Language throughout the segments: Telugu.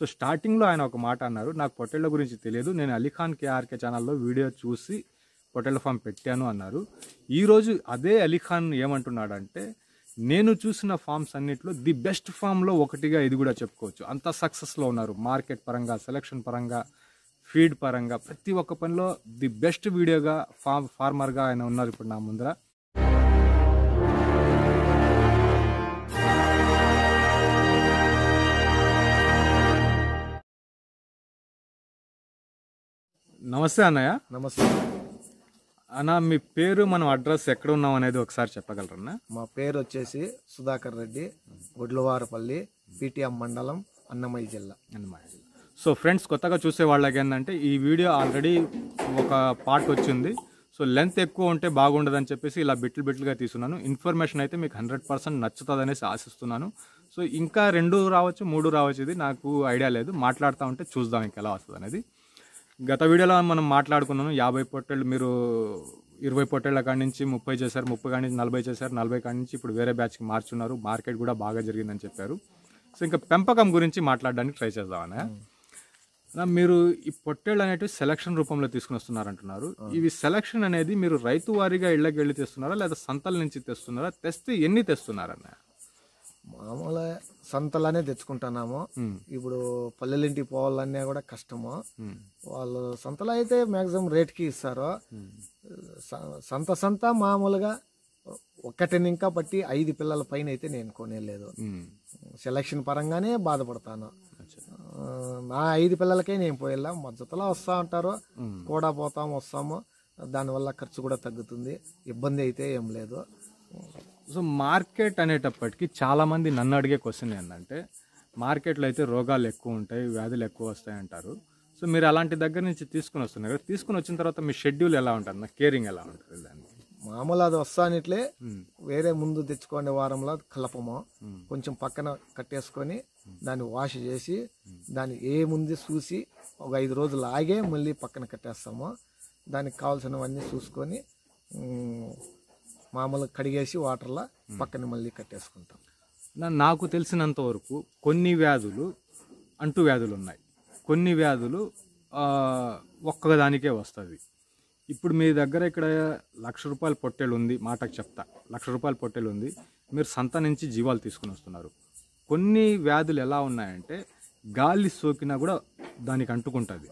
సో స్టార్టింగ్లో ఆయన ఒక మాట అన్నారు నాకు పొట్టేళ్ల గురించి తెలియదు నేను అలీఖాన్ కేఆర్కే ఛానల్లో వీడియో చూసి పొట్టేళ్ల ఫామ్ పెట్టాను అన్నారు ఈరోజు అదే అలీఖాన్ ఏమంటున్నాడంటే నేను చూసిన ఫామ్స్ అన్నిట్లో ది బెస్ట్ ఫామ్లో ఒకటిగా ఇది కూడా చెప్పుకోవచ్చు అంత సక్సెస్లో ఉన్నారు మార్కెట్ పరంగా సెలక్షన్ పరంగా ఫీడ్ పరంగా ప్రతి ఒక్క పనిలో ది బెస్ట్ వీడియోగా ఫామ్ ఫార్మర్గా ఆయన ఉన్నారు ఇప్పుడు నా ముందర నమస్తే అన్నయ్య నమస్తే అన్న మీ పేరు మనం అడ్రస్ ఎక్కడ ఉన్నాం అనేది ఒకసారి చెప్పగలరన్నా మా పేరు వచ్చేసి సుధాకర్ రెడ్డి గుడ్లవారపల్లి పిటిఎం మండలం అన్నమయ్య జిల్లా అన్నమాట సో ఫ్రెండ్స్ కొత్తగా చూసే వాళ్ళకి ఏంటంటే ఈ వీడియో ఆల్రెడీ ఒక పార్ట్ వచ్చింది సో లెంత్ ఎక్కువ ఉంటే బాగుండదని చెప్పేసి ఇలా బిట్లు బిట్లుగా తీసుకున్నాను ఇన్ఫర్మేషన్ అయితే మీకు హండ్రెడ్ పర్సెంట్ నచ్చుతుంది అనేసి ఆశిస్తున్నాను సో ఇంకా రెండు రావచ్చు మూడు రావచ్చు ఇది నాకు ఐడియా లేదు మాట్లాడుతూ ఉంటే చూద్దాం ఇంకా ఎలా వస్తుంది అనేది గత వీడియోలో మనం మాట్లాడుకున్నాను యాభై పొట్టేళ్ళు మీరు ఇరవై పొట్టేళ్ల కాడి నుంచి ముప్పై చేశారు ముప్పై కాడి నుంచి నలభై చేశారు నలభై కాడి నుంచి ఇప్పుడు వేరే బ్యాచ్కి మార్చున్నారు మార్కెట్ కూడా బాగా జరిగిందని చెప్పారు సో ఇంకా పెంపకం గురించి మాట్లాడడానికి ట్రై చేద్దామనే అన్న, మీరు ఈ పొట్టేళ్ళు అనేటివి సెలక్షన్ రూపంలో తీసుకుని వస్తున్నారంటున్నారు ఇవి సెలక్షన్ అనేది మీరు రైతు వారీగా ఇళ్ళకి వెళ్ళి తెస్తున్నారా లేదా సంతల నుంచి తెస్తున్నారా తెస్తే ఎన్ని తెస్తున్నారన్న మామూలు సంతలానే తెచ్చుకుంటున్నాము ఇప్పుడు పల్లెలింటికి పోవాలన్నా కూడా కష్టము వాళ్ళు సంతలో అయితే మ్యాక్సిమం రేట్కి ఇస్తారు స- సంత సంత మామూలుగా ఒక్కటిని ఇంకా బట్టి ఐదు పిల్లల పైన అయితే నేను కొనేలేదు సెలక్షన్ పరంగానే బాధపడతాను ఆ, నా ఐదు పిల్లలకే నేను పోయేలా మా జతలో వస్తా ఉంటారు కూడా పోతాం వస్తాము దానివల్ల ఖర్చు కూడా తగ్గుతుంది ఇబ్బంది అయితే ఏం లేదు సో మార్కెట్ అనేటప్పటికి చాలా మంది నన్ను అడిగే క్వశ్చన్ ఏంటంటే మార్కెట్లో అయితే రోగాలు ఎక్కువ ఉంటాయి వ్యాధులు ఎక్కువ వస్తాయి అంటారు సో మీరు అలాంటి దగ్గర నుంచి తీసుకుని వస్తున్నారు కదా తీసుకుని వచ్చిన తర్వాత మీ షెడ్యూల్ ఎలా ఉంటుంది నా కేరింగ్ ఎలా ఉంటుంది దానికి మామూలు అది వస్తానిట్లే వేరే ముందు తెచ్చుకునే వారంలో కలపము కొంచెం పక్కన కట్టేసుకొని దాన్ని వాష్ చేసి దాన్ని ఏ ముందు చూసి ఒక ఐదు రోజులు ఆగే మళ్ళీ పక్కన కట్టేస్తాము దానికి కావాల్సినవన్నీ చూసుకొని ఉమ్, మామూలు కడిగేసి వాటర్లో పక్కన మళ్ళీ కట్టేసుకుంటాం నా- నాకు తెలిసినంత వరకు కొన్ని వ్యాధులు అంటు వ్యాధులు ఉన్నాయి కొన్ని వ్యాధులు ఆ, ఒక్కదానికే వస్తుంది ఇప్పుడు మీ దగ్గర ఇక్కడ లక్ష రూపాయల పొట్టేలు ఉంది మాటకు చెప్తా లక్ష రూపాయల పొట్టేలు ఉంది మీరు సంత నుంచి జీవాలు తీసుకుని వస్తున్నారు కొన్ని వ్యాధులు ఎలా ఉన్నాయంటే గాలి సోకినా కూడా దానికి అంటుకుంటుంది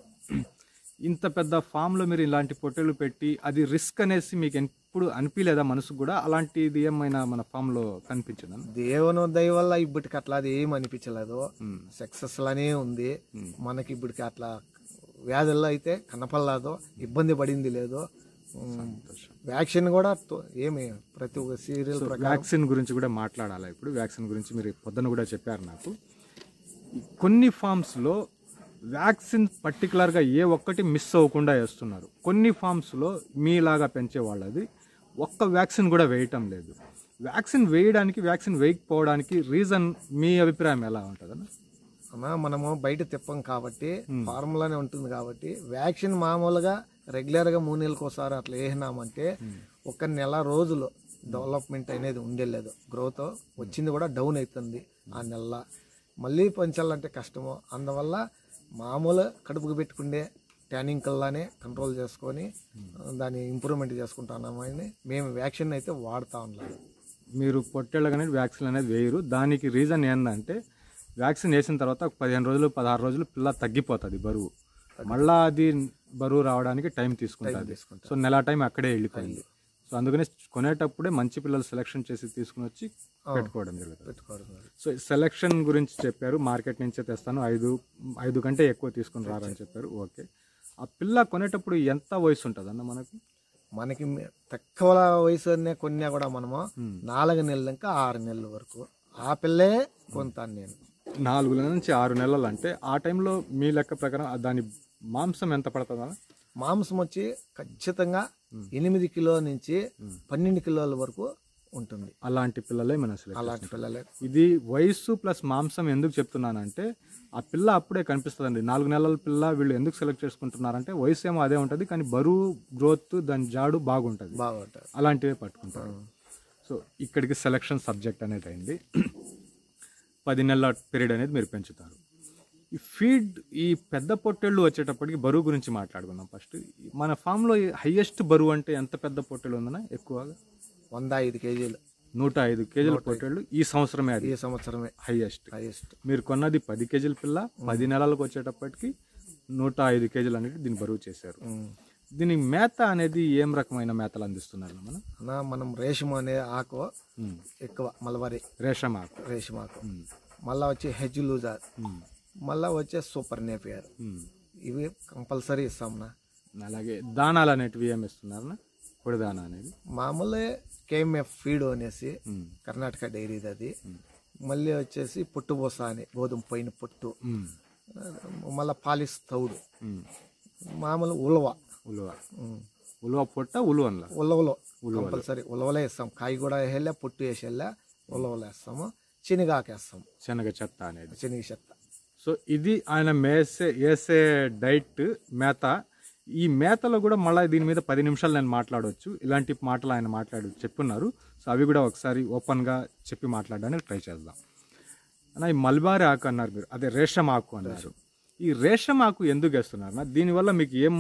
ఇంత పెద్ద ఫామ్లో మీరు ఇలాంటి పొట్టేలు పెట్టి అది రిస్క్ అనేసి మీకు ఎప్పుడు అనిపించలేదా మనసుకు కూడా అలాంటిది ఏమైనా మన ఫామ్లో కనిపించిందా దేవుని దయ వల్ల ఇప్పటికి అట్లా అది ఏం అనిపించలేదు సక్సెస్ లానే ఉంది మనకి ఇప్పటికి అట్లా వ్యాధుల్లో అయితే కనపడలేదు ఇబ్బంది పడింది లేదు ఉమ్, వ్యాక్సిన్ కూడా తో- ఏమి ప్రతి ఒక్క సీరియల్ ప్రకారం వ్యాక్సిన్ గురించి కూడా మాట్లాడాలి ఇప్పుడు వ్యాక్సిన్ గురించి మీరు పొద్దున కూడా చెప్పారు నాకు కొన్ని ఫామ్స్లో వ్యాక్సిన్ పర్టికులర్గా ఏ ఒక్కటి మిస్ అవ్వకుండా వేస్తున్నారు కొన్ని ఫామ్స్లో మీలాగా పెంచే వాళ్ళది ఒక్క వ్యాక్సిన్ కూడా వేయటం లేదు వ్యాక్సిన్ వేయడానికి వ్యాక్సిన్ వేయకపోవడానికి రీజన్ మీ అభిప్రాయం ఎలా ఉంటుందన్న అన్నా మనము బయట తిప్పం కాబట్టి ఫార్ములానే ఉంటుంది కాబట్టి వ్యాక్సిన్ మామూలుగా రెగ్యులర్ గా మూడు నెలలకు ఒకసారి అట్లా వేసినామంటే ఒక నెల రోజులు డెవలప్మెంట్ అనేది ఉండలేదు గ్రోత్ వచ్చింది కూడా డౌన్ అవుతుంది ఆ నెల మళ్ళీ పెంచాలంటే కష్టము అందువల్ల మామూలు కడుపుకు పెట్టుకుండే ట్యానింగ్ కల్లానే కంట్రోల్ చేసుకొని దాన్ని ఇంప్రూవ్మెంట్ చేసుకుంటున్నామని మేము వ్యాక్సిన్ అయితే వాడుతా ఉన్నాము మీరు పొట్టేళ్ళకి అనేది వ్యాక్సిన్ అనేది వేయరు దానికి రీజన్ ఏంటంటే వ్యాక్సిన్ వేసిన తర్వాత ఒక పదిహేను రోజులు పదహారు రోజులు పిల్ల తగ్గిపోతుంది బరువు మళ్ళా అది బరువు రావడానికి టైం తీసుకుంటుంది సో నెల టైం అక్కడే వెళ్ళిపోయింది సో అందుకని కొనేటప్పుడే మంచి పిల్లలు సెలెక్షన్ చేసి తీసుకుని వచ్చి పెట్టుకోవడం జరుగుతుంది పెట్టుకోవడం సో సెలెక్షన్ గురించి చెప్పారు మార్కెట్ నుంచే తెస్తాను ఐదు ఐదు కంటే ఎక్కువ తీసుకుని రారని చెప్పారు ఓకే ఆ పిల్ల కొనేటప్పుడు ఎంత వయసు ఉంటుంది అన్న మనకు మనకి మే- తక్కువ వయసు అనే కొన్నా కూడా మనము నాలుగు నెలల ఇంకా ఆరు నెలల వరకు ఆ పిల్లే కొంతాను నేను నాలుగు నెలల నుంచి ఆరు నెలలు అంటే ఆ టైంలో మీ లెక్క ప్రకారం ఆ దాని మాంసం ఎంత పడుతుందా మాంసం వచ్చి ఖచ్చితంగా ఎనిమిది కిలో నుంచి పన్నెండు కిలోల వరకు ఉంటుంది అలాంటి పిల్లలే మనం సెలెక్ట్ అలాంటి పిల్లలే ఇది వయస్సు ప్లస్ మాంసం ఎందుకు చెప్తున్నానంటే ఆ పిల్ల అప్పుడే కనిపిస్తుందండి నాలుగు నెలల పిల్ల వీళ్ళు ఎందుకు సెలెక్ట్ చేసుకుంటున్నారంటే వయసు ఏమో అదే ఉంటుంది కానీ బరువు గ్రోత్ దాని జాడు బాగుంటుంది బాగుంటుంది అలాంటివే పట్టుకుంటారు సో ఇక్కడికి సెలక్షన్ సబ్జెక్ట్ అనేది అయింది పది నెలల పీరియడ్ అనేది మీరు పెంచుతారు ఈ ఫీడ్ ఈ పెద్ద పొట్టేళ్ళు వచ్చేటప్పటికి బరువు గురించి మాట్లాడుకుందాం ఫస్ట్ మన ఫామ్లో హైయెస్ట్ బరువు అంటే ఎంత పెద్ద పొట్టేళ్ళు ఉందన్నా ఎక్కువగా వంద ఐదు కేజీలు నూట ఐదు కేజీల పొట్టేళ్ళు ఈ సంవత్సరమే అది ఈ సంవత్సరమే హైయెస్ట్ హైయెస్ట్ మీరు కొన్నది పది కేజీల పిల్ల పది నెలలకు వచ్చేటప్పటికి నూట ఐదు కేజీలు అనేది దీన్ని బరువు చేశారు దీనికి మేత అనేది ఏం రకమైన మేతలు అందిస్తున్నారు మనం అన్నా మనం రేషం అనే ఆకు ఎక్కువ మలబారి రేషం ఆకు రేషం ఆకు మళ్ళా వచ్చి హెజ్ లూజర్ ఉమ్. మళ్ళా వచ్చే సూపర్ నేపియర్ ఉమ్. ఇవి కంపల్సరీ ఇస్తాంనా అలాగే దానాలు అనేటివి ఏమి ఇస్తున్నారన్నా పొడి దానా అనేది మామూలే కేఎంఎఫ్ ఫీడ్ అనేసి ఉమ్. కర్ణాటక డైరీది అది మళ్ళీ వచ్చేసి పొట్టుబోస అని గోధుమ పైన పొట్టు ఉమ్. మళ్ళీ పాలిస్ తౌడు ఉమ్. మామూలు ఉలవ ఉలువ ఉమ్. ఉలువ పొట్ట ఉలువన్లా ఉలవలో కంపల్సరీ ఉలవలే వేస్తాం కాయ కూడా వేసేలా పొట్టు వేసేలా ఉలవలు వేస్తాము శనగాకు వేస్తాము శనగ చెత్త అనేది శనగ చెత్త సో ఇది ఆయన మేసే వేసే డైట్ మేత ఈ మేతలో కూడా మళ్ళీ దీని మీద పది నిమిషాలు నేను మాట్లాడవచ్చు ఇలాంటి మాటలు ఆయన మాట్లాడు చెప్పున్నారు సో అవి కూడా ఒకసారి ఓపెన్గా చెప్పి మాట్లాడడానికి ట్రై చేద్దాం అన్న ఈ మల్బారీ ఆకు అన్నారు మీరు అదే రేషం ఆకు అన్నారు ఈ రేషం ఆకు ఎందుకు వేస్తున్నారు అన్న దీనివల్ల మీకు ఏం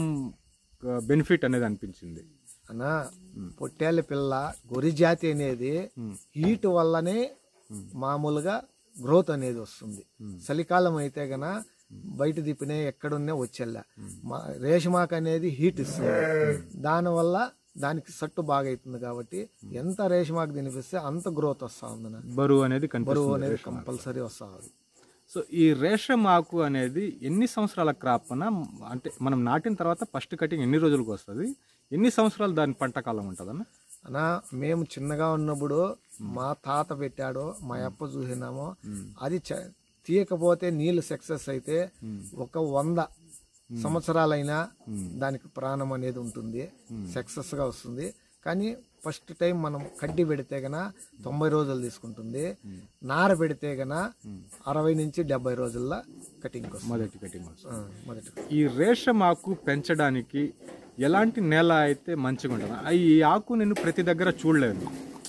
బెనిఫిట్ అనేది అనిపించింది అన్నా పొట్టేళ్ళ పిల్ల గొరి జాతి అనేది హీట్ వల్లనే మామూలుగా గ్రోత్ అనేది వస్తుంది చలికాలం అయితే గన బయట దిప్పినే ఎక్కడున్నా వచ్చేలా మా రేషమాక్ అనేది హీట్ ఇస్తుంది దానివల్ల దానికి సట్టు బాగా అవుతుంది కాబట్టి ఎంత రేషమాకు తినిపిస్తే అంత గ్రోత్ వస్తా ఉందన్న బరువు అనేది బరువు కనిపిస్తుంది అనేది కంపల్సరీ వస్తా ఉంది సో ఈ రేషం ఆకు అనేది ఎన్ని సంవత్సరాల క్రాప్ అన్న అంటే మనం నాటిన తర్వాత ఫస్ట్ కటింగ్ ఎన్ని రోజులకు వస్తుంది ఎన్ని సంవత్సరాలు దాని పంట కాలం ఉంటుందన్న అన్నా మేము చిన్నగా ఉన్నప్పుడు మా తాత పెట్టాడు మా అప్ప చూసినాము అది చ- తీయకపోతే నీళ్లు సక్సెస్ అయితే ఒక వంద సంవత్సరాలైనా దానికి ప్రాణం అనేది ఉంటుంది సక్సెస్ గా వస్తుంది కానీ ఫస్ట్ టైం మనం కడ్డి పెడితే గన తొంభై రోజులు తీసుకుంటుంది నార పెడితే గన అరవై నుంచి డెబ్బై రోజుల్లో కటింగ్ వస్తుంది మొదటి కటింగ్ వస్తుంది ఆ, మొదటి ఈ రేషం ఆకు పెంచడానికి ఎలాంటి నేల అయితే మంచిగా ఉంటుంది ఆ ఈ ఆకు నేను ప్రతి దగ్గర చూడలేదు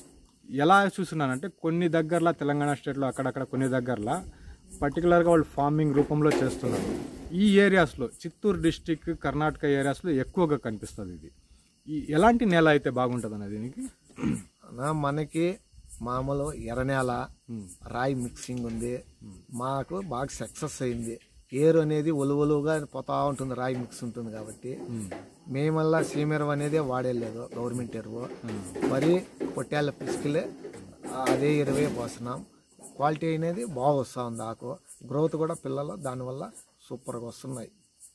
ఎలా చూస్తున్నానంటే కొన్ని దగ్గరలో తెలంగాణ స్టేట్లో అక్కడక్కడ కొన్ని దగ్గరలో పర్టికులర్గా వాళ్ళు ఫార్మింగ్ రూపంలో చేస్తున్నారు ఈ ఏరియాస్లో చిత్తూరు డిస్టిక్ కర్ణాటక ఏరియాస్లో ఎక్కువగా కనిపిస్తుంది ఇది ఈ ఎలాంటి నేల అయితే బాగుంటుంది అన్న దీనికి అన్నా మనకి మామూలు ఎర్రనేల రాయి మిక్సింగ్ ఉంది మాకు బాగా సక్సెస్ అయింది ఏరు అనేది ఒలువలుగా పోతా ఉంటుంది రాయి మిక్స్ ఉంటుంది కాబట్టి మేమల్లా సీమెరవ్ అనేది వాడేలేదు గవర్నమెంట్ ఎరువు మరి పొట్టేళ్ళ పిసికిలే అదే ఎరువే పోస్తున్నాం క్వాలిటీ అనేది బాగా వస్తూ ఉంది ఆకు గ్రోత్ కూడా పిల్లలు దానివల్ల సూపర్గా వస్తున్నాయి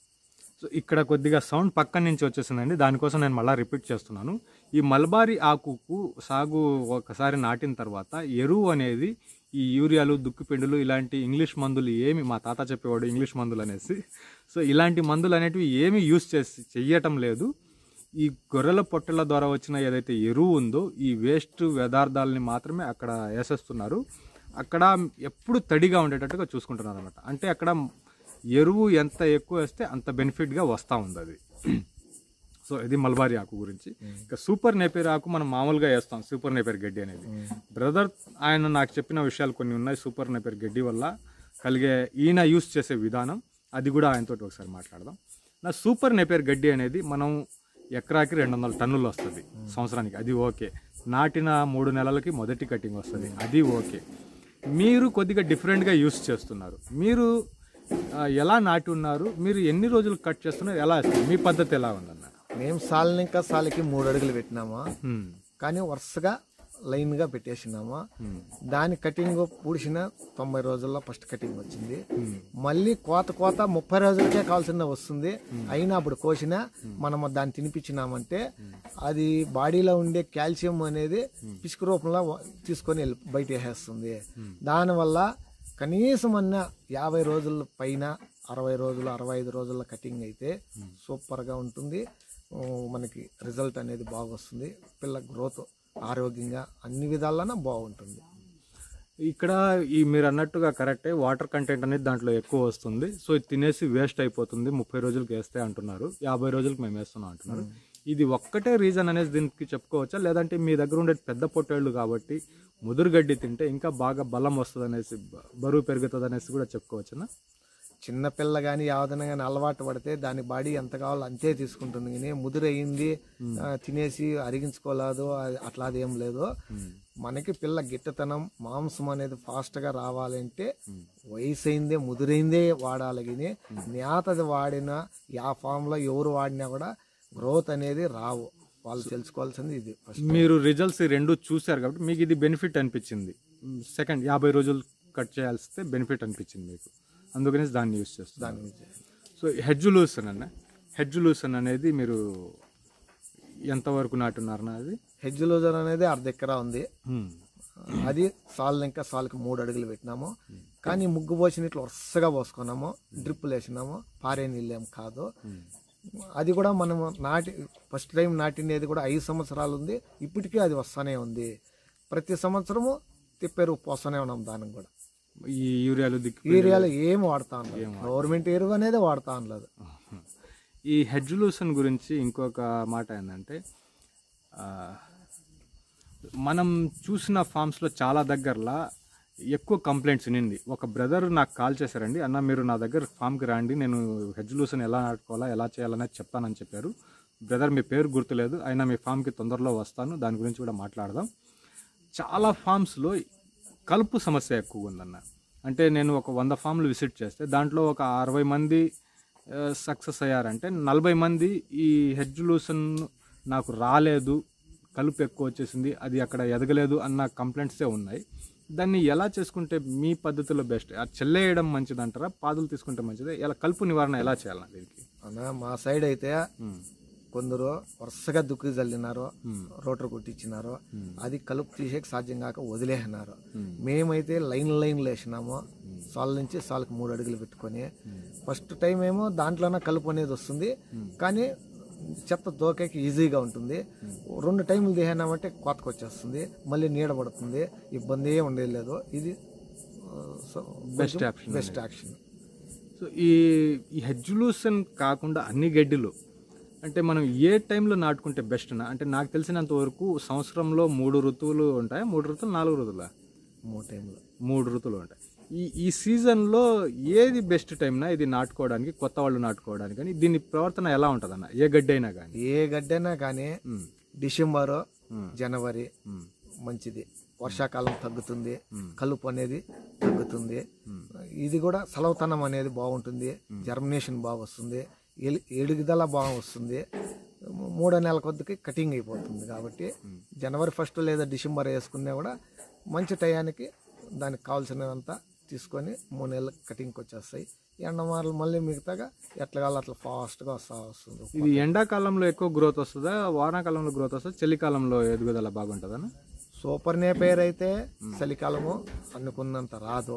సో ఇక్కడ కొద్దిగా సౌండ్ పక్కన నుంచి వచ్చేసిందండి దానికోసం నేను మళ్ళీ రిపీట్ చేస్తున్నాను ఈ మల్బారీ ఆకుకు సాగు ఒకసారి నాటిన తర్వాత ఎరువు అనేది ఈ యూరియాలు దుక్కిపిండులు ఇలాంటి ఇంగ్లీష్ మందులు ఏమి మా తాత చెప్పేవాడు ఇంగ్లీష్ మందులు అనేసి సో ఇలాంటి మందులు అనేటివి ఏమి యూస్ చేసి చెయ్యటం లేదు ఈ గొర్రెల పొట్టెల ద్వారా వచ్చిన ఏదైతే ఎరువు ఉందో ఈ వేస్ట్ వ్యర్థాలని మాత్రమే అక్కడ వేసేస్తున్నారు అక్కడ ఎప్పుడు తడిగా ఉండేటట్టుగా చూసుకుంటున్నారు అనమాట అంటే అక్కడ ఎరువు ఎంత ఎక్కువ వేస్తే అంత బెనిఫిట్గా వస్తూ ఉంది అది సో ఇది మల్బారీ ఆకు గురించి ఇక సూపర్ నేపేర్ ఆకు మనం మామూలుగా వేస్తాం సూపర్ నేపేర్ గడ్డి అనేది బ్రదర్ ఆయన నాకు చెప్పిన విషయాలు కొన్ని ఉన్నాయి సూపర్ నేపేర్ గడ్డి వల్ల కలిగే ఈయన యూస్ చేసే విధానం అది కూడా ఆయనతో ఒకసారి మాట్లాడదాం నా సూపర్ నేపేర్ గడ్డి అనేది మనం ఎకరాకి రెండు వందల టన్నులు వస్తుంది సంవత్సరానికి అది ఓకే నాటిన మూడు నెలలకి మొదటి కటింగ్ వస్తుంది అది ఓకే మీరు కొద్దిగా డిఫరెంట్గా యూస్ చేస్తున్నారు మీరు ఆ, ఎలా నాటి ఉన్నారు మీరు ఎన్ని రోజులు కట్ చేస్తున్నారు ఎలా వేస్తున్నారు? మీ పద్ధతి ఎలా ఉందన్న మేము సాలిని ఇంకా సాలికి మూడు అడుగులు పెట్టినాము హ్మ్. కానీ వరుసగా లైన్ గా పెట్టేసినాము దాని కటింగ్ పూడిసిన తొంభై రోజుల్లో ఫస్ట్ కటింగ్ వచ్చింది మళ్ళీ కోత కోత ముప్పై రోజులకే కావాల్సిన వస్తుంది అయినా అప్పుడు కోసిన మనం దాన్ని తినిపించినామంటే అది బాడీలో ఉండే కాల్షియం అనేది పిసుకు రూపంలో వ- తీసుకొని వెళ్ళి బయట వేసేస్తుంది దానివల్ల కనీసం అన్న యాభై రోజుల పైన అరవై రోజులు అరవై ఐదు రోజుల కటింగ్ అయితే సూపర్గా ఉంటుంది ఆ, మనకి రిజల్ట్ అనేది బాగా వస్తుంది పిల్ల గ్రోత్ ఆరోగ్యంగా అన్ని విధాలన బాగుంటుంది ఇక్కడ ఈ మీరు అన్నట్టుగా కరెక్టే వాటర్ కంటెంట్ అనేది దాంట్లో ఎక్కువ వస్తుంది సో ఇది తినేసి వేస్ట్ అయిపోతుంది ముప్పై రోజులకి వేస్తే అంటున్నారు యాభై రోజులకి మేము వేస్తున్నాం అంటున్నారు ఇది ఒక్కటే రీజన్ అనేది దీనికి చెప్పుకోవచ్చా లేదంటే మీ దగ్గర ఉండే పెద్ద పొట్టేళ్ళు కాబట్టి ముదురు గడ్డి తింటే ఇంకా బాగా బలం వస్తుంది అనేసి బ- బరువు పెరుగుతుంది అనేసి కూడా చెప్పుకోవచ్చునా చిన్న పిల్ల కానీ యావదన కానీ అలవాటు పడితే దాని బాడీ ఎంత కావాలో అంతే తీసుకుంటుంది కానీ ముదురయ్యింది ఆ, తినేసి అరిగించుకోలేదు అది- అట్లా అది ఏం లేదు మనకి పిల్ల గిట్టతనం మాంసం అనేది ఫాస్ట్ గా రావాలంటే వయసు అయిందే ముదురైందే వాడాలి కానీ నేతది వాడినా యా ఫామ్ లో ఎవరు వాడినా కూడా గ్రోత్ అనేది రావు వాళ్ళు తెలుసుకోవాల్సింది ఇది ఫస్ట్ మీరు రిజల్ట్స్ రెండు చూశారు కాబట్టి మీకు ఇది బెనిఫిట్ అనిపించింది సెకండ్ యాభై రోజులు కట్ చేయాల్స్తే బెనిఫిట్ అనిపించింది మీకు అందుకని దాన్ని యూస్ చేస్తాను దాని గురించి సో హెడ్జ్ లూసన్ అన్న హెడ్జ్ లూసన్ అనేది మీరు ఎంతవరకు నాటున్నారన్న అది హెడ్జ్ లూజర్ అనేది అర్ధ ఎకరా ఉంది అది సాల్ ఇంకా సాల్కి మూడు అడుగులు పెట్టినాము కానీ ముగ్గు పోసిన ఇట్లా వరుసగా పోసుకున్నాము డ్రిప్పులు వేసినాము పారే నీళ్ళు ఏం కాదు అది కూడా మనం నాటి ఫస్ట్ టైం నాటినది కూడా ఐదు సంవత్సరాలు ఉంది ఇప్పటికీ అది వస్తానే ఉంది ప్రతి సంవత్సరము తిప్పేరు పోస్తూనే ఉన్నాం దానికి కూడా ఈ యూరియాలు దిక్కు ఏరియాలో ఏం వాడుతా ఉండలేదు గవర్నమెంట్ ఎరువు అనేది వాడుతా ఉండలేదు ఈ హెడ్జ్ లూసన్ గురించి ఇంకొక మాట ఏంటంటే ఆ, మనం చూసిన ఫామ్స్లో చాలా దగ్గరలా ఎక్కువ కంప్లైంట్స్ నింది ఒక బ్రదర్ నాకు కాల్ చేశారండి అన్న మీరు నా దగ్గర ఫామ్కి రండి నేను హెడ్జ్ లూసన్ ఎలా నాటుకోవాలా ఎలా చేయాలనేది చెప్తానని చెప్పారు బ్రదర్ మీ పేరు గుర్తులేదు అయినా మీ ఫామ్కి తొందరలో వస్తాను దాని గురించి కూడా మాట్లాడదాం చాలా ఫామ్స్లో కలుపు సమస్య ఎక్కువగా ఉందన్న అంటే నేను ఒక వంద ఫామ్లు విజిట్ చేస్తే దాంట్లో ఒక అరవై మంది సక్సెస్ అయ్యారంటే నలభై మంది ఈ హెడ్జ్ లూసన్ నాకు రాలేదు కలుపు ఎక్కువ వచ్చేసింది అది అక్కడ ఎదగలేదు అన్న కంప్లైంట్సే ఉన్నాయి దాన్ని ఎలా చేసుకుంటే మీ పద్ధతిలో బెస్ట్ ఆ చెల్లేయడం మంచిది అంటారా పాదులు తీసుకుంటే మంచిది ఇలా కలుపు నివారణ ఎలా చేయాలన్న దీనికి అన్న మా సైడ్ అయితే కొందరు వరుసగా దుక్కి చల్లినారు రోటర్ కొట్టించినారు అది కలుపు తీసేకి సాధ్యం కాక వదిలేసినారు మేమైతే లైన్ లైన్ వేసినాము సాల్ నుంచి సాల్కి మూడు అడుగులు పెట్టుకొని ఫస్ట్ టైం ఏమో దాంట్లోనే కలుపు అనేది వస్తుంది కానీ చెత్త దోకేకి ఈజీగా ఉంటుంది రెండు టైంలు తీసినామంటే కోతకు వచ్చేస్తుంది మళ్ళీ నీడ పడుతుంది ఇబ్బంది ఏం ఉండేది లేదు ఇది best option best action so ఈ ఈ హెడ్జ్ లూసన్ కాకుండా అన్ని గడ్డిలు అంటే మనం ఏ టైంలో నాటుకుంటే బెస్ట్ అంటే నాకు తెలిసినంత వరకు సంవత్సరంలో మూడు ఋతువులు ఉంటాయి మూడు ఋతువులు నాలుగు ఋతువులా మూడు టైంలో మూడు ఋతువులు ఉంటాయి ఈ ఈ సీజన్లో ఏది బెస్ట్ టైంనా ఇది నాటుకోవడానికి కొత్త వాళ్ళు నాటుకోవడానికి కానీ దీని ప్రవర్తన ఎలా ఉంటుందన్న ఏ గడ్డి అయినా కానీ ఏ గడ్డైనా కానీ డిసెంబర్ జనవరి మంచిది వర్షాకాలం తగ్గుతుంది కలుపు అనేది తగ్గుతుంది ఇది కూడా సలవతనం అనేది బాగుంటుంది జర్మినేషన్ బాగా వస్తుంది ఎలి- ఎడుగుదల బాగా వస్తుంది మూడో నెలల కొద్దికి కటింగ్ అయిపోతుంది కాబట్టి జనవరి ఫస్ట్ లేదా డిసెంబర్ వేసుకున్నా కూడా మంచి టయానికి దానికి కావాల్సినదంతా తీసుకొని మూడు నెలలు కటింగ్కి వచ్చేస్తాయి ఎండమారులు మళ్ళీ మిగతాగా ఎట్లా కావాలో అట్లా ఫాస్ట్గా వస్తా వస్తుంది ఇది ఎండాకాలంలో ఎక్కువ గ్రోత్ వస్తుందా వానాకాలంలో గ్రోత్ వస్తుందా చలికాలంలో ఎదుగుదల బాగుంటుందన్న సూపర్ నేపేర్ అయితే చలికాలము అనుకున్నంత రాదు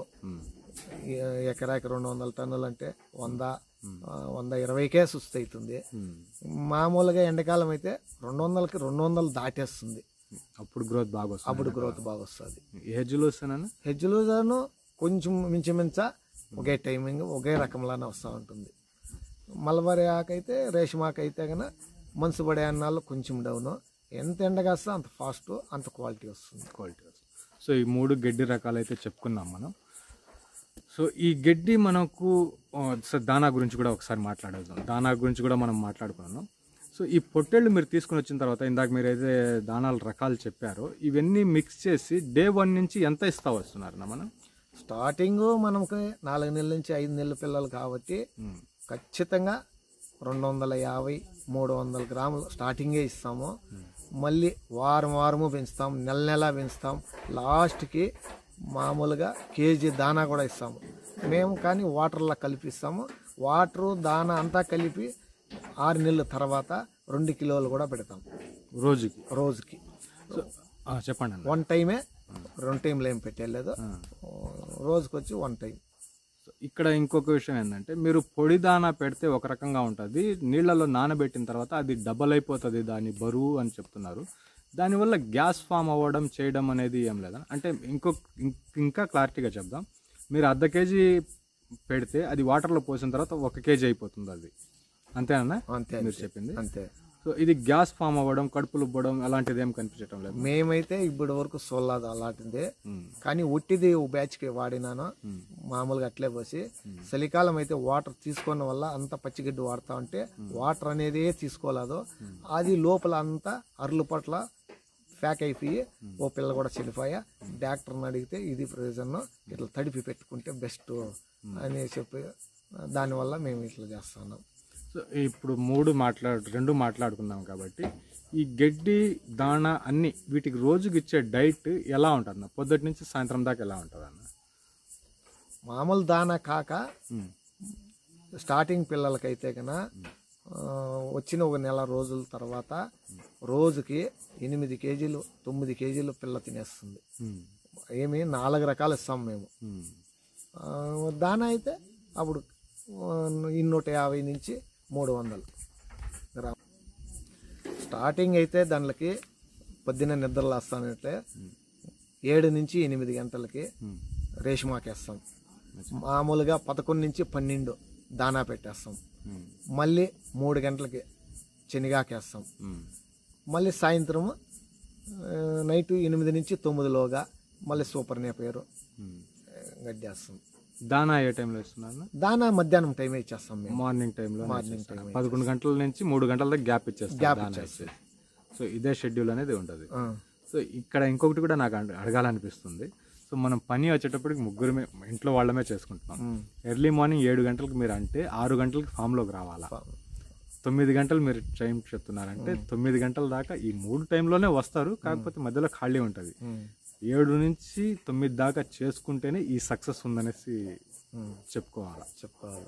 ఎ- ఎకరాకి రెండు వందల టన్నులు అంటే వంద ఆ, వంద ఇరవైకే సుస్థి అవుతుంది మామూలుగా ఎండాకాలం అయితే రెండు వందలకి రెండు వందలు దాటేస్తుంది అప్పుడు గ్రోత్ బాగా వస్తుంది అప్పుడు గ్రోత్ బాగా వస్తుంది హెడ్జ్ లూసన్ హెజ్లుగాను కొంచెం మించుమించ ఒకే టైమింగ్ ఒకే రకంలానే వస్తూ ఉంటుంది మలబరి ఆకైతే రేషం ఆకు అయితే కనుక మనసు పడే అన్నాళ్ళు కొంచెం డౌన్ ఎంత ఎండ కాస్తా అంత ఫాస్ట్ అంత క్వాలిటీ వస్తుంది క్వాలిటీ సో ఈ మూడు గడ్డి రకాలు అయితే చెప్పుకున్నాం మనం సో ఈ గడ్డి మనకు ఆ, సో దానా గురించి కూడా ఒకసారి మాట్లాడేద్దాం దానా గురించి కూడా మనం మాట్లాడుకున్నాం సో ఈ పొట్టేళ్ళు మీరు తీసుకుని వచ్చిన తర్వాత ఇందాక మీరు అయితే దానాల రకాలు చెప్పారో ఇవన్నీ మిక్స్ చేసి డే వన్ నుంచి ఎంత ఇస్తా వస్తున్నారన్న మనం స్టార్టింగ్ మనకి నాలుగు నెలల నుంచి ఐదు నెలల పిల్లలు కాబట్టి ఖచ్చితంగా రెండు వందల యాభై మూడు వందల గ్రాములు స్టార్టింగే ఇస్తాము మళ్ళీ వారం వారము పెంచుతాం నెల నెల పెంచుతాం లాస్ట్కి మామూలుగా కేజీ దానా కూడా ఇస్తాము మేము కానీ వాటర్లో కలిపిస్తాము వాటరు దానా అంతా కలిపి ఆరు నెలల తర్వాత రెండు కిలోలు కూడా పెడతాం రోజుకి రోజుకి సో ఆ, చెప్పండి అన్న వన్ టైమే రెండు టైంలు ఏం పెట్టలేదు రోజుకి వచ్చి వన్ టైం సో ఇక్కడ ఇంకొక విషయం ఏంటంటే మీరు పొడి దానా పెడితే ఒక రకంగా ఉంటుంది నీళ్ళలో నానబెట్టిన తర్వాత అది డబల్ అయిపోతుంది దాని బరువు అని చెప్తున్నారు దానివల్ల గ్యాస్ ఫామ్ అవ్వడం చేయడం అనేది ఏం లేదా అంటే ఇంకో ఇం- ఇంకా క్లారిటీగా చెప్దాం మీరు అర్ధ కేజీ పెడితే అది వాటర్లో పోసిన తర్వాత ఒక కేజీ అయిపోతుంది అది అంతేనా అంతే మీరు చెప్పింది అంతే సో ఇది గ్యాస్ ఫామ్ అవ్వడం కడుపులు ఉబ్బడం అలాంటిది ఏం కనిపించడం లేదు మేమైతే ఇప్పటి వరకు సోలాది అలాంటిది కానీ ఒట్టిది ఓ బ్యాచ్కి వాడినాను మామూలుగా అట్లే పోసి చలికాలం అయితే వాటర్ తీసుకున్న వల్ల అంత పచ్చిగడ్డి వాడుతా ఉంటే వాటర్ అనేది తీసుకోలేదు అది లోపల అంతా అర్లు పట్ల ప్యాక్ అయిపోయి ఓ పిల్ల కూడా చెడిపోయా డాక్టర్ని అడిగితే ఇది ప్రయోజనం ఇట్లా తడిపి పెట్టుకుంటే బెస్ట్ అని చెప్పి దానివల్ల మేము ఇట్లా చేస్తున్నాం సో ఇప్పుడు మూడు మాట్లాడు రెండు మాట్లాడుకున్నాం కాబట్టి ఈ గడ్డి దాణ అన్ని వీటికి రోజుకి ఇచ్చే డైట్ ఎలా ఉంటుంది అన్న పొద్దుటి నుంచి సాయంత్రం దాకా ఎలా ఉంటుంది అన్న మామూలు దానా కాక స్టార్టింగ్ పిల్లలకైతే కన వచ్చిన ఒక నెల రోజుల తర్వాత రోజుకి ఎనిమిది కేజీలు తొమ్మిది కేజీలు పిల్ల తినేస్తుంది ఉమ్, ఏమి నాలుగు రకాలు ఇస్తాం మేము ఉమ్, ఆ, దానా అయితే అప్పుడు ఆ, ఇన్నూట యాభై నుంచి మూడు వందలు గ్రామ్ స్టార్టింగ్ అయితే దానికి పొద్దున్న నిద్రలు వస్తానంటే ఏడు నుంచి ఎనిమిది గంటలకి ఉమ్, రేషమాకేస్తాం మామూలుగా పదకొండు నుంచి పన్నెండు దానా పెట్టేస్తాం ఉమ్, మళ్ళీ మూడు గంటలకి శనిగాకేస్తాం ఉమ్, మళ్ళీ సాయంత్రం నైట్ ఎనిమిది నుంచి తొమ్మిదిలోగా మళ్ళీ సూపర్ నేపేరు ఉమ్. గడ్డేస్తాం దానా ఏ టైంలో ఇస్తున్నారు దానా మధ్యాహ్నం టైమే ఇచ్చేస్తాం మేము మార్నింగ్ టైంలో మార్నింగ్ టైం పదకొండు గంటల నుంచి మూడు గంటల దాకా గ్యాప్ ఇచ్చేస్తారు Gap దానా ఇచ్చేసి సో ఇదే షెడ్యూల్ అనేది ఉంటుంది ఆ, సో ఇక్కడ ఇంకొకటి కూడా నాకు అడ- అడగాలనిపిస్తుంది సో మనం పని వచ్చేటప్పటికి ముగ్గురమే ఇంట్లో వాళ్ళమే చేసుకుంటున్నాం ఉమ్. ఎర్లీ మార్నింగ్ ఏడు గంటలకు మీరు అంటే ఆరు గంటలకు ఫామ్లోకి రావాలా ప- తొమ్మిది గంటలు మీరు టైం చెప్తున్నారంటే తొమ్మిది గంటల దాకా ఈ మూడు టైంలోనే వస్తారు కాకపోతే మధ్యలో ఖాళీ ఉంటుంది ఉమ్, ఏడు నుంచి తొమ్మిది దాకా చేసుకుంటేనే ఈ సక్సెస్ ఉందనేసి ఉమ్, చెప్పుకోవాలి చెప్పుకోవాలి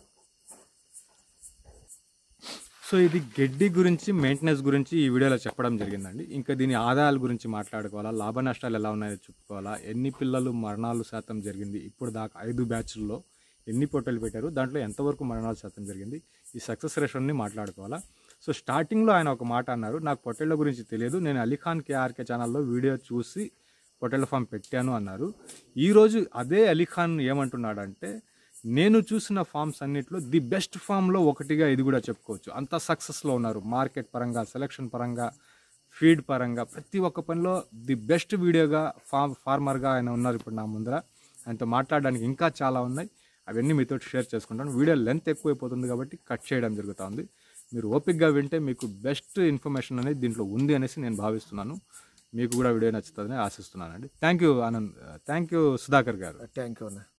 సో ఇది గడ్డి గురించి మెయింటెనెన్స్ గురించి ఈ వీడియోలో చెప్పడం జరిగిందండి ఇంకా దీని ఆదాయాల గురించి మాట్లాడుకోవాలా లాభ నష్టాలు ఎలా ఉన్నాయో చెప్పుకోవాలా ఎన్ని పిల్లలు మరణాలు శాతం జరిగింది ఇప్పుడు దాకా ఐదు బ్యాచ్ల్లో ఎన్ని పొట్టలు పెట్టారు దాంట్లో ఎంతవరకు మరణాలు శాతం జరిగింది ఈ సక్సెస్ రేషన్ని మాట్లాడుకోవాలా సో స్టార్టింగ్లో ఆయన ఒక మాట అన్నారు నాకు పొట్టేళ్ల గురించి తెలియదు నేను అలీఖాన్ కేఆర్కే ఛానల్లో వీడియో చూసి పొట్టేళ్ల ఫామ్ పెట్టాను అన్నారు ఈరోజు అదే అలీఖాన్ ఏమంటున్నాడంటే నేను చూసిన ఫామ్స్ అన్నిట్లో ది బెస్ట్ ఫామ్లో ఒకటిగా ఇది కూడా చెప్పుకోవచ్చు అంత సక్సెస్లో ఉన్నారు మార్కెట్ పరంగా సెలక్షన్ పరంగా ఫీడ్ పరంగా ప్రతి ఒక్క పనిలో ది బెస్ట్ వీడియోగా ఫామ్ ఫార్మర్గా ఆయన ఉన్నారు ఇప్పుడు నా ముందర ఆయనతో మాట్లాడడానికి ఇంకా చాలా ఉన్నాయి అవన్నీ మీతో షేర్ చేసుకుంటాను వీడియో లెంత్ ఎక్కువైపోతుంది కాబట్టి కట్ చేయడం జరుగుతూ ఉంది మీరు ఓపిక్గా వింటే మీకు బెస్ట్ ఇన్ఫర్మేషన్ అనేది దీంట్లో ఉంది అనేసి నేను భావిస్తున్నాను మీకు కూడా వీడియో నచ్చుతుందని ఆశిస్తున్నానండి thank you Anand thank you Sudhakar garu thank you అన్న